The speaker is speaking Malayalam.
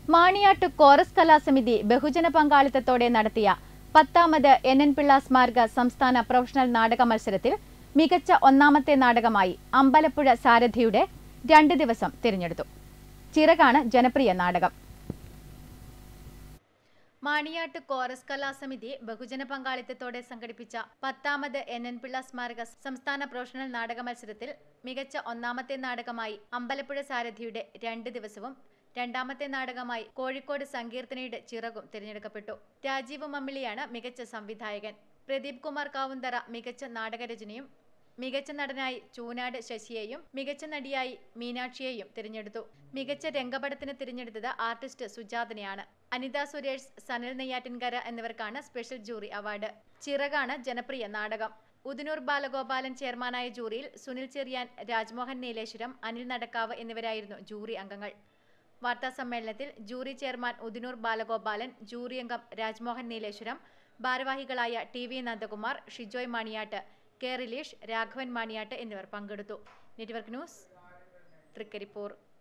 മാണിയാട്ട് കോറസ് കലാസമിതി ബഹുജന പങ്കാളിത്തത്തോടെ നടത്തിയ പത്താമത് എൻ എൻ പിള്ള സ്മാരക സംസ്ഥാന പ്രൊഫഷണൽ നാടക മത്സരത്തിൽ മികച്ച ഒന്നാമത്തെ നാടകമായി അമ്പലപ്പുഴ സാരഥിയുടെ രണ്ട് ദിവസം തിരഞ്ഞെടുത്തു ചിറകാണ് ജനപ്രിയ നാടകം മാണിയാട്ട് കോറസ് കലാസമിതി ബഹുജന പങ്കാളിത്തത്തോടെ സംഘടിപ്പിച്ച പത്താമത് എൻ എൻ പിള്ള സ്മാരക സംസ്ഥാന പ്രൊഫഷണൽ നാടക മത്സരത്തിൽ മികച്ച ഒന്നാമത്തെ നാടകമായി അമ്പലപ്പുഴ സാരഥിയുടെ രണ്ട് ദിവസവും രണ്ടാമത്തെ നാടകമായി കോഴിക്കോട് സങ്കീർത്തനയുടെ ചിറകും തിരഞ്ഞെടുക്കപ്പെട്ടു രാജീവ് മമ്മിളിയാണ് മികച്ച സംവിധായകൻ പ്രദീപ് കുമാർ കാവുന്തറ മികച്ച നാടകരചനയും മികച്ച നടനായി ചൂനാട് ശശിയെയും മികച്ച നടിയായി മീനാക്ഷിയെയും തിരഞ്ഞെടുത്തു മികച്ച രംഗപടത്തിന് തിരഞ്ഞെടുത്തത് ആർട്ടിസ്റ്റ് സുജാതനെയാണ് അനിത സുരേഷ് സനൽ നെയ്യാറ്റിൻകര എന്നിവർക്കാണ് സ്പെഷ്യൽ ജൂറി അവാർഡ് ചിറകാണ് ജനപ്രിയ നാടകം ഉദിനൂർ ബാലഗോപാലൻ ചെയർമാനായ ജൂറിയിൽ സുനിൽ ചെറിയാൻ രാജ്മോഹൻ നീലേശ്വരം അനിൽ നടക്കാവ് എന്നിവരായിരുന്നു ജൂറി അംഗങ്ങൾ വാർത്താ സമ്മേളനത്തിൽ jury chairman Udinoor Balagopalan jury അംഗം രാജ്മോഹൻ നീലേശ്വരം ഭാരവാഹികളായ T V Nandakumar Shijoy Maniyatt K Rileesh Raghavan Maniyatt എന്നിവർ പങ്കെടുത്തു നെറ്റ്വർക്ക് ന്യൂസ് തൃക്കരിപ്പൂർ